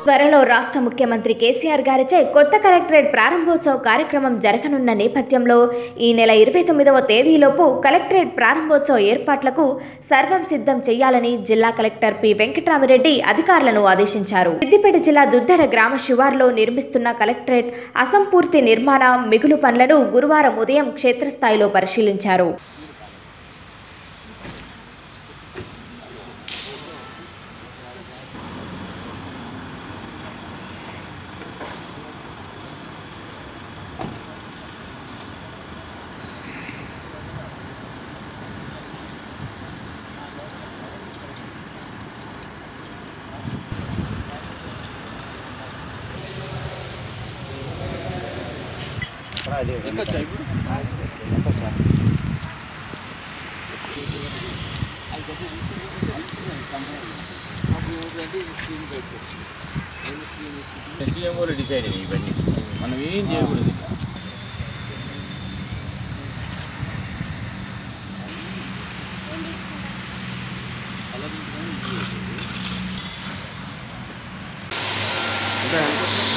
త్వరలో రాష్ట్ర ముఖ్యమంత్రి కేసీఆర్ గారిచే కొత్త కలెక్టరేట్ ప్రారంభోత్సవ కార్యక్రమం జరగనున్న నేపథ్యంలో ఈ నెల ఇరవై తొమ్మిదవ తేదీలోపు కలెక్టరేట్ ప్రారంభోత్సవ ఏర్పాట్లకు సర్వం సిద్ధం చేయాలని జిల్లా కలెక్టర్ పి వెంకటరామిరెడ్డి అధికారులను ఆదేశించారు సిద్దిపేట జిల్లా దుద్దడ గ్రామ శివార్లో నిర్మిస్తున్న కలెక్టరేట్ అసంపూర్తి నిర్మాణ మిగులు పనులను గురువారం ఉదయం క్షేత్రస్థాయిలో పరిశీలించారు సీఎం కూడా డిసైడ్ అయ్యి ఇవన్నీ మనం ఏం చేయకూడదు అంటే